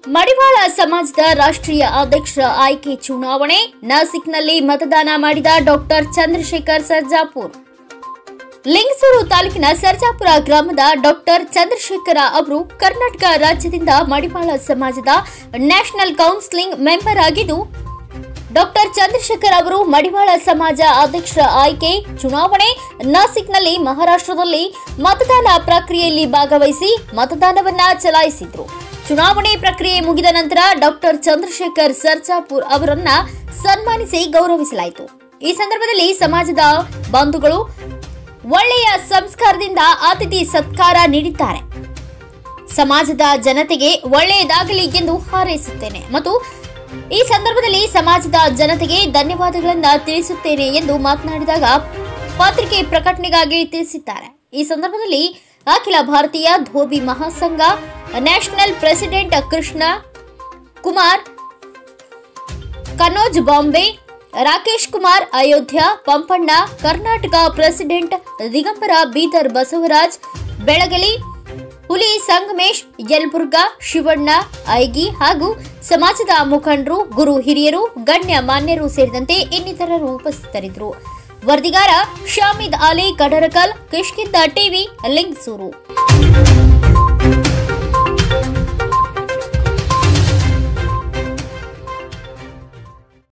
ಮಡಿವಾಳ ಸಮಾಜದ ರಾಷ್ಟ್ರೀಯ ಅಧ್ಯಕ್ಷರ ಆಯ್ಕೆ ಚುನಾವಣೆ ನಾಸಿಕ್ನಲ್ಲಿ ಮತದಾನ ಮಾಡಿದ ಡಾಕ್ಟರ್ ಚಂದ್ರಶೇಖರ್ ಸರ್ಜಾಪುರ್ ಲಿಂಗಸೂರು ತಾಲೂಕಿನ ಸರ್ಜಾಪುರ ಗ್ರಾಮದ ಡಾಕ್ಟರ್ ಚಂದ್ರಶೇಖರ ಅವರು ಕರ್ನಾಟಕ ರಾಜ್ಯದಿಂದ ಮಡಿವಾಳ ಸಮಾಜದ ನ್ಯಾಷನಲ್ ಕೌನ್ಸಿಲಿಂಗ್ ಮೆಂಬರ್ ಆಗಿದ್ದು ಡಾಕ್ಟರ್ ಚಂದ್ರಶೇಖರ್ ಅವರು ಮಡಿವಾಳ ಸಮಾಜ ಅಧ್ಯಕ್ಷರ ಆಯ್ಕೆ ಚುನಾವಣೆ ನಾಸಿಕ್ನಲ್ಲಿ ಮಹಾರಾಷ್ಟ್ರದಲ್ಲಿ ಮತದಾನ ಪ್ರಕ್ರಿಯೆಯಲ್ಲಿ ಭಾಗವಹಿಸಿ ಮತದಾನವನ್ನ ಚಲಾಯಿಸಿದ್ರು ಚುನಾವಣೆ ಪ್ರಕ್ರಿಯೆ ಮುಗಿದ ನಂತರ ಡಾಕ್ಟರ್ ಚಂದ್ರಶೇಖರ್ ಸರ್ಜಾಪುರ್ ಅವರನ್ನ ಸನ್ಮಾನಿಸಿ ಗೌರವಿಸಲಾಯಿತು ಈ ಸಂದರ್ಭದಲ್ಲಿ ಸಮಾಜದ ಬಂಧುಗಳು ಒಳ್ಳೆಯ ಸಂಸ್ಕಾರದಿಂದ ಅತಿಥಿ ಸತ್ಕಾರ ನೀಡಿದ್ದಾರೆ ಸಮಾಜದ ಜನತೆಗೆ ಒಳ್ಳೆಯದಾಗಲಿ ಎಂದು ಹಾರೈಸುತ್ತೇನೆ ಮತ್ತು ಈ ಸಂದರ್ಭದಲ್ಲಿ ಸಮಾಜದ ಜನತೆಗೆ ಧನ್ಯವಾದಗಳನ್ನ ತಿಳಿಸುತ್ತೇನೆ ಎಂದು ಮಾತನಾಡಿದಾಗ ಪತ್ರಿಕೆ ಪ್ರಕಟಣೆಗಾಗಿ ತಿಳಿಸಿದ್ದಾರೆ ಈ ಸಂದರ್ಭದಲ್ಲಿ Akhila Bharatiya Dhobi Mahasangha national president Krishna Kumar Kanoj Bombay Rakesh Kumar Ayodhya Pampanna Karnataka president Digambara Bidar Basavaraj Belagali Huli Sangamesh Yelburga Shivanna ಐಗಿ ಹಾಗೂ ಸಮಾಜದ ಮುಖಂಡರು ಗುರು ಹಿರಿಯರು ಗಣ್ಯ ಮಾನ್ಯರು ಸೇರಿದಂತೆ ಇನ್ನಿತರರು ಉಪಸ್ಥಿತರಿದ್ದರು ವರದಿಗಾರ ಶಾಮಿದ್ ಅಲಿ ಕಡರಕಲ್ ಕಿಷ್ಕಿಂದ ಟಿವಿ ಲಿಂಗಸೂರು